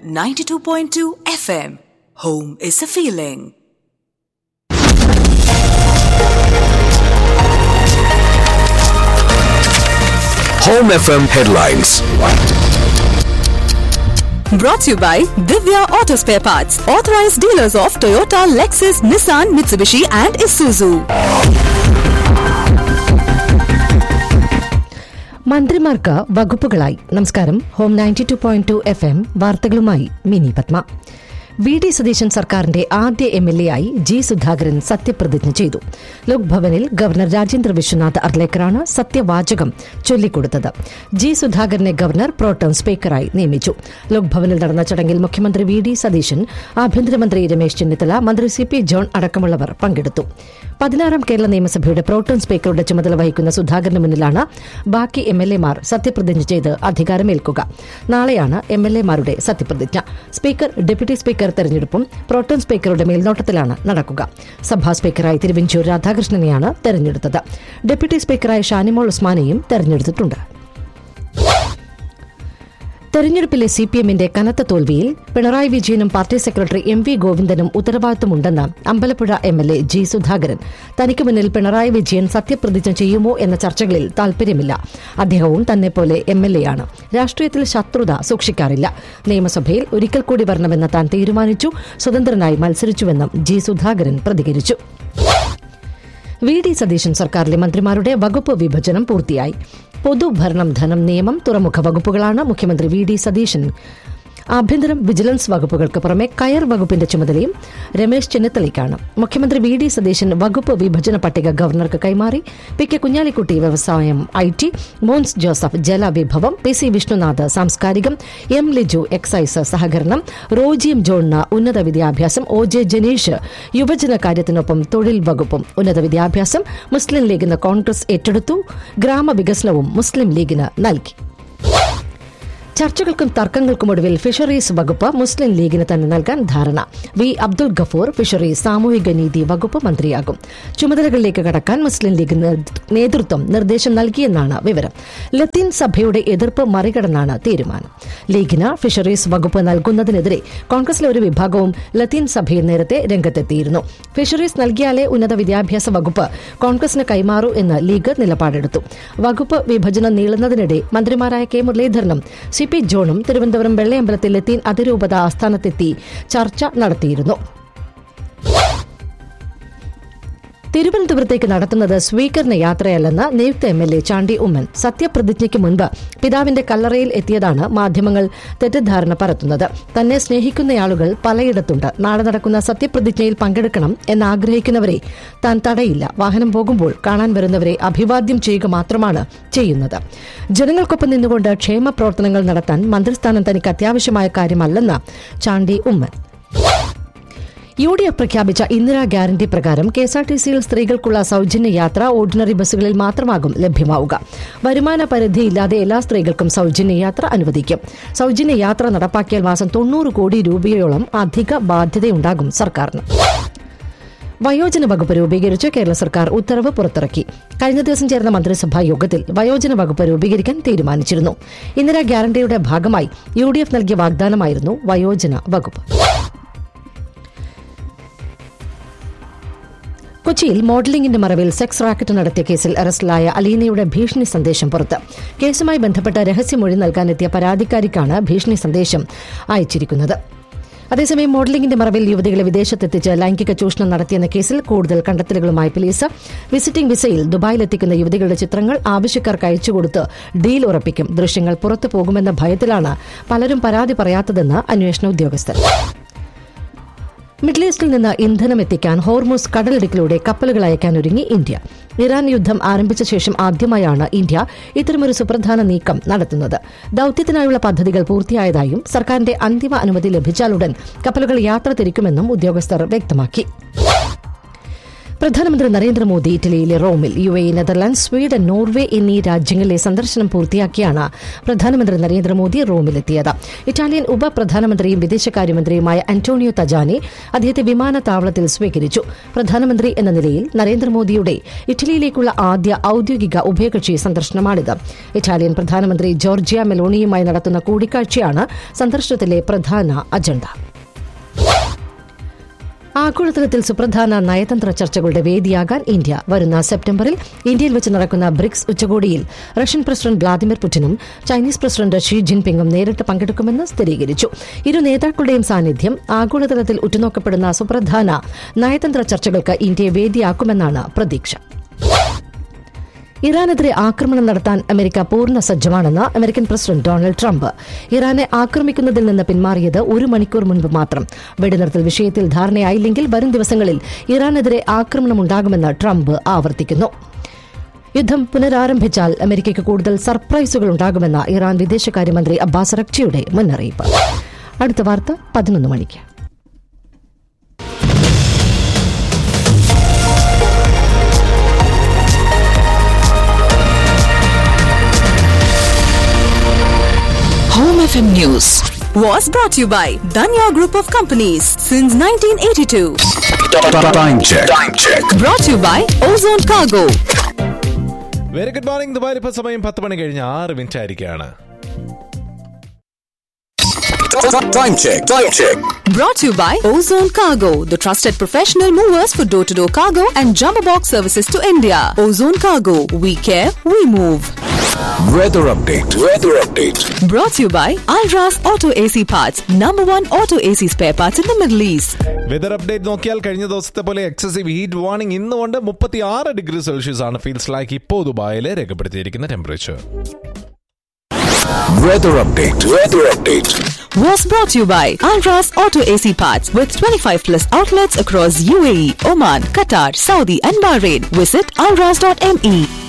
92.2 FM. Home is a feeling. Home FM headlines. Brought to you by Divya Auto Spare Parts, authorized dealers of Toyota, Lexus, Nissan, Mitsubishi, and Isuzu. മന്ത്രിമാർക്ക് വകുപ്പുകളായി നമസ്കാരം home ninety two point two F M വാർത്തകളുമായി Mini Padma V D Satheesan സർക്കാരിന്റെ ആദ്യ M L A ആയി G Sudhakaran സത്യപ്രതിജ്ഞ ചെയ്തു ലോക്ഭവനിൽ ഗവർണർ രാജേന്ദ്ര വിശ്വനാഥ് അർലേക്കറാണ് സത്യവാചകം ചൊല്ലിക്കൊടുത്തത് ജി സുധാകരനെ ഗവർണർ പ്രോട്ടം സ്പീക്കറായി നിയമിച്ചു ലോക്ഭവനിൽ നടന്ന ചടങ്ങിൽ മുഖ്യമന്ത്രി വി ഡി സതീശൻ ആഭ്യന്തരമന്ത്രി രമേശ് ചെന്നിത്തല മന്ത്രി സി പി ജോൺ അടക്കമുള്ളവർ പങ്കെടുത്തു പതിനാറാം കേരള നിയമസഭയുടെ പ്രോട്ടോൺ സ്പീക്കറുടെ ചുമതല വഹിക്കുന്ന സുധാകരന് മുന്നിലാണ് ബാക്കി എം എൽ എമാർ സത്യപ്രതിജ്ഞ ചെയ്ത് അധികാരമേൽക്കുക നാളെയാണ് എം എൽ എമാരുടെ സത്യപ്രതിജ്ഞ സ്പീക്കർ ഡെപ്യൂട്ടി സ്പീക്കർ തെരഞ്ഞെടുപ്പും പ്രോട്ടോൺ സ്പീക്കറുടെ മേൽനോട്ടത്തിലാണ് നടക്കുക സഭാ സ്പീക്കറായി തിരുവഞ്ചൂർ രാധാകൃഷ്ണനെയാണ് തെരഞ്ഞെടുത്തത് ഡെപ്യൂട്ടി സ്പീക്കറായ ഷാനിമോൾ ഉസ്മാനെയും തെരഞ്ഞെടുത്തിട്ടുണ്ട് തെരഞ്ഞെടുപ്പിലെ സി പി എമ്മിന്റെ കനത്ത തോൽവിയിൽ പിണറായി വിജയനും പാർട്ടി സെക്രട്ടറി എം വി ഗോവിന്ദനും ഉത്തരവാദിത്തമുണ്ടെന്ന് Ambalappuzha M L A G Sudhakaran തനിക്ക് മുന്നിൽ പിണറായി വിജയൻ സത്യപ്രതിജ്ഞ ചെയ്യുമോ എന്ന ചർച്ചകളിൽ താൽപര്യമില്ല അദ്ദേഹവും തന്നെപ്പോലെ എം എൽ എ ആണ് രാഷ്ട്രീയത്തിൽ ശത്രുത സൂക്ഷിക്കാറില്ല നിയമസഭയിൽ ഒരിക്കൽ കൂടി വരണമെന്ന് താൻ തീരുമാനിച്ചു സ്വതന്ത്രനായി മത്സരിച്ചുവെന്നും ജി സുധാകരൻ പ്രതികരിച്ചു വി ഡി സതീശൻ സർക്കാരിലെ മന്ത്രിമാരുടെ വകുപ്പ് വിഭജനം പൂർത്തിയായി പൊതുഭരണം ധനം നിയമം തുറമുഖ വകുപ്പുകളാണ് മുഖ്യമന്ത്രി വി ഡി സതീശൻ ആഭ്യന്തരം വിജിലൻസ് വകുപ്പുകൾക്ക് പുറമെ കയർ വകുപ്പിന്റെ ചുമതലയും രമേശ് ചെന്നിത്തലയ്ക്കാണ് മുഖ്യമന്ത്രി വി ഡി സതീശൻ വകുപ്പ് വിഭജന പട്ടിക ഗവർണർക്ക് കൈമാറി പി കെ കുഞ്ഞാലിക്കുട്ടി വ്യവസായം ഐ ടി മോൻസ് ജോസഫ് ജലവിഭവം പി സി വിഷ്ണുനാഥ് സാംസ്കാരികം എം ലിജു എക്സൈസ് സഹകരണം റോജിയം ജോണിന് ഉന്നത വിദ്യാഭ്യാസം ഒ ജെ ജനീഷ് യുവജന കാര്യത്തിനൊപ്പം തൊഴിൽ വകുപ്പും ഉന്നത വിദ്യാഭ്യാസം മുസ്ലിം ലീഗിന് കോൺഗ്രസ് ഏറ്റെടുത്തു ഗ്രാമവികസനവും മുസ്ലിം ലീഗിന് നൽകി ചർച്ചകൾക്കും തർക്കങ്ങൾക്കും ഒടുവിൽ ഫിഷറീസ് വകുപ്പ് മുസ്ലിം ലീഗിന് തന്നെ നൽകാൻ ധാരണ വി അബ്ദുൾ ഗഫൂർ ഫിഷറീസ് സാമൂഹിക നീതി വകുപ്പ് മന്ത്രിയാകും ചുമതലകളിലേക്ക് കടക്കാൻ മുസ്ലിം ലീഗ് നേതൃത്വം നിർദ്ദേശം നൽകിയെന്നാണ് വിവരം ലത്തീൻ സഭയുടെ എതിർപ്പ് മറികടന്നാണ് തീരുമാനം ലീഗിന് ഫിഷറീസ് വകുപ്പ് നൽകുന്നതിനെതിരെ കോൺഗ്രസിലെ ഒരു വിഭാഗവും ലത്തീൻ സഭയിൽ നേരത്തെ രംഗത്തെത്തിയിരുന്നു ഫിഷറീസ് നൽകിയാലേ ഉന്നത വിദ്യാഭ്യാസ വകുപ്പ് കോൺഗ്രസിന് കൈമാറൂ എന്ന് ലീഗ് നിലപാടെടുത്തു വകുപ്പ് വിഭജനം നീളുന്നതിനിടെ മന്ത്രിമാരായ കെ മുരളീധരനും സി പി ജോണും തിരുവനന്തപുരം വെള്ളയമ്പലത്തിൽ ലത്തീൻ അതിരൂപത ആസ്ഥാനത്തെത്തി ചർച്ച നടത്തിയിരുന്നു തിരുവനന്തപുരത്തേക്ക് നടത്തുന്നത് സ്വീകരണ യാത്രയല്ലെന്ന് നിയുക്ത M L A Chandy Oommen സത്യപ്രതിജ്ഞയ്ക്ക് മുൻപ് പിതാവിന്റെ കല്ലറയിൽ എത്തിയതാണ് മാധ്യമങ്ങൾ തെറ്റിദ്ധാരണ പരത്തുന്നത് തന്നെ സ്നേഹിക്കുന്നയാളുകൾ പലയിടത്തുണ്ട് നാളെ നടക്കുന്ന സത്യപ്രതിജ്ഞയിൽ പങ്കെടുക്കണം എന്നാഗ്രഹിക്കുന്നവരെ താൻ തടയില്ല വാഹനം പോകുമ്പോൾ കാണാൻ വരുന്നവരെ അഭിവാദ്യം ചെയ്യുക മാത്രമാണ് ചെയ്യുന്നത് ജനങ്ങൾക്കൊപ്പം നിന്നുകൊണ്ട് ക്ഷേമ പ്രവർത്തനങ്ങൾ നടത്താൻ മന്ത്രിസ്ഥാനം തനിക്ക് അത്യാവശ്യമായ കാര്യമല്ലെന്ന് Chandy Oommen U D F പ്രഖ്യാപിച്ച ഇന്ദിരാ ഗ്യാരണ്ടി പ്രകാരം കെഎസ്ആർടിസിയിൽ സ്ത്രീകൾക്കുള്ള സൌജന്യ യാത്ര ഓർഡിനറി ബസ്സുകളിൽ മാത്രമാകും ലഭ്യമാവുക വരുമാന പരിധിയില്ലാതെ എല്ലാ സ്ത്രീകൾക്കും സൌജന്യ യാത്ര അനുവദിക്കും സൌജന്യ യാത്ര നടപ്പാക്കിയാൽ മാസം തൊണ്ണൂറ് കോടി രൂപയോളം അധിക ബാധ്യതയുണ്ടാകും സർക്കാരിന് വയോജന വകുപ്പ് രൂപീകരിച്ച് കേരള സർക്കാർ ഉത്തരവ് പുറത്തിറക്കി കഴിഞ്ഞ ദിവസം ചേർന്ന മന്ത്രിസഭാ യോഗത്തിൽ വയോജന വകുപ്പ് രൂപീകരിക്കാൻ തീരുമാനിച്ചിരുന്നു ഇന്ദിരാ ഗ്യാരണ്ടിയുടെ ഭാഗമായി യു ഡി എഫ് നൽകിയ വാഗ്ദാനമായിരുന്നു വയോജന വകുപ്പ് കൊച്ചിയിൽ മോഡലിംഗിന്റെ മറവിൽ സെക്സ് റാക്കറ്റ് നടത്തിയ കേസിൽ അറസ്റ്റിലായ അലീനയുടെ ഭീഷണി സന്ദേശം പുറത്ത് കേസുമായി ബന്ധപ്പെട്ട രഹസ്യമൊഴി നൽകാനെത്തിയ പരാതിക്കാരിക്കാണ് ഭീഷണി സന്ദേശം അയച്ചിരിക്കുന്നത് അതേസമയം മോഡലിംഗിന്റെ മറവിൽ യുവതികളെ വിദേശത്തെത്തിച്ച് ലൈംഗിക ചൂഷണം നടത്തിയെന്ന കേസിൽ കൂടുതൽ കണ്ടെത്തലുകളുമായി പോലീസ് വിസിറ്റിംഗ് വിസയിൽ ദുബായിലെത്തിക്കുന്ന യുവതികളുടെ ചിത്രങ്ങൾ ആവശ്യക്കാർക്ക് അയച്ചുകൊടുത്ത് ഡീൽ ഉറപ്പിക്കും ദൃശ്യങ്ങൾ പുറത്തു പോകുമെന്ന ഭയത്തിലാണ് പലരും പരാതി പറയാത്തതെന്ന് അന്വേഷണ ഉദ്യോഗസ്ഥർ മിഡിൽ ഈസ്റ്റിൽ നിന്ന് ഇന്ധനം എത്തിക്കാൻ ഹോർമോസ് കടലിടുക്കിലൂടെ കപ്പലുകൾ അയക്കാൻ ഒരുങ്ങി ഇന്ത്യ ഇറാൻ യുദ്ധം ആരംഭിച്ച ശേഷം ആദ്യമായാണ് ഇന്ത്യ ഇത്തരമൊരു സുപ്രധാന നീക്കം നടത്തുന്നത് ദൌത്യത്തിനായുള്ള പദ്ധതികൾ പൂർത്തിയായതായും സർക്കാരിന്റെ അന്തിമ അനുമതി ലഭിച്ചാലുടൻ കപ്പലുകൾ യാത്ര തിരിക്കുമെന്നും ഉദ്യോഗസ്ഥർ വ്യക്തമാക്കി പ്രധാനമന്ത്രി നരേന്ദ്രമോദി ഇറ്റലിയിലെ റോമിൽ U A Netherland Sweden Norway എന്നീ രാജ്യങ്ങളിലെ സന്ദർശനം പൂർത്തിയാക്കിയാണ് പ്രധാനമന്ത്രി നരേന്ദ്രമോദി റോമിലെത്തിയത് ഇറ്റാലിയൻ ഉപപ്രധാനമന്ത്രിയും വിദേശകാര്യമന്ത്രിയുമായ അന്റോണിയോ തജാനി അദ്ദേഹത്തെ വിമാനത്താവളത്തിൽ സ്വീകരിച്ചു പ്രധാനമന്ത്രി എന്ന നിലയിൽ നരേന്ദ്രമോദിയുടെ ഇറ്റലിയിലേക്കുള്ള ആദ്യ ഔദ്യോഗിക ഉഭയകക്ഷി സന്ദർശനമാണിത് ഇറ്റാലിയൻ പ്രധാനമന്ത്രി ജോർജിയ മെലോണിയുമായി നടത്തുന്ന കൂടിക്കാഴ്ചയാണ് സന്ദർശനത്തിലെ പ്രധാന അജണ്ട ആഗോളതലത്തിൽ സുപ്രധാന നയതന്ത്ര ചർച്ചകളുടെ വേദിയാകാൻ ഇന്ത്യ വരുന്ന സെപ്റ്റംബറിൽ ഇന്ത്യയിൽ വെച്ച് നടക്കുന്ന ബ്രിക്സ് ഉച്ചകോടിയിൽ റഷ്യൻ പ്രസിഡന്റ് വ്ളാദിമിർ പുടിനും ചൈനീസ് പ്രസിഡന്റ് ഷീ ജിൻപിങ്ങും നേരിട്ട് പങ്കെടുക്കുമെന്ന് സ്ഥിരീകരിച്ചു ഇരു നേതാക്കളുടെയും സാന്നിധ്യം ആഗോളതലത്തിൽ ഉറ്റുനോക്കപ്പെടുന്ന സുപ്രധാന നയതന്ത്ര ചർച്ചകൾക്ക് ഇന്ത്യയെ വേദിയാക്കുമെന്നാണ് പ്രതീക്ഷ ഇറാനെതിരെ ആക്രമണം നടത്താൻ അമേരിക്ക പൂർണ്ണ സജ്ജമാണെന്ന് അമേരിക്കൻ പ്രസിഡന്റ് ഡൊണാൾഡ് ട്രംപ് ഇറാനെ ആക്രമിക്കുന്നതിൽ നിന്ന് പിന്മാറിയത് ഒരു മണിക്കൂർ മുൻപ് മാത്രം വെടിനിർത്തൽ വിഷയത്തിൽ ധാരണയായില്ലെങ്കിൽ വരും ദിവസങ്ങളിൽ ഇറാനെതിരെ ആക്രമണമുണ്ടാകുമെന്ന് ട്രംപ് ആവർത്തിക്കുന്നു യുദ്ധം പുനരാരംഭിച്ചാൽ അമേരിക്കയ്ക്ക് കൂടുതൽ സർപ്രൈസുകൾ ഉണ്ടാകുമെന്ന ഇറാൻ വിദേശകാര്യമന്ത്രി അബ്ബാസ് റക്ചിയുടെ മുന്നറിയിപ്പ് അടുത്ത വാർത്ത പതിനൊന്ന് മണിക്ക് Home FM News was brought to you by Danya Group of Companies since 1982. Time check. Time check. Brought to you by Ozone Cargo. Very good morning ദുബായിൽ ഇപ്പോൾ സമയം പത്ത് മണി കഴിഞ്ഞ് ആറ് മിനിറ്റ് ആയിരിക്കുകയാണ് Time check. Time check. Brought to you by Ozone Cargo, the trusted professional movers for door to door cargo and jumbo box services to India. Ozone Cargo, we care, we move. Weather update. Weather update. Brought to you by Alras Auto AC Parts, number one auto AC spare parts in the Middle East. Weather update നോക്കിയാൽ കഴിഞ്ഞ ദിവസത്തെ പോലെ excessive heat warning ഇന്നുകൊണ്ട് മുപ്പത്തി ആറ് degree Celsius ആണ് feels like ഇപ്പോൾ ദുബായിൽ രേഖപ്പെടുത്തിയിരിക്കുന്ന temperature Weather update. Weather update. Was brought to you by Alras Auto AC Parts with 25 plus outlets across UAE, Oman, Qatar, Saudi, and Bahrain. Visit alras.me.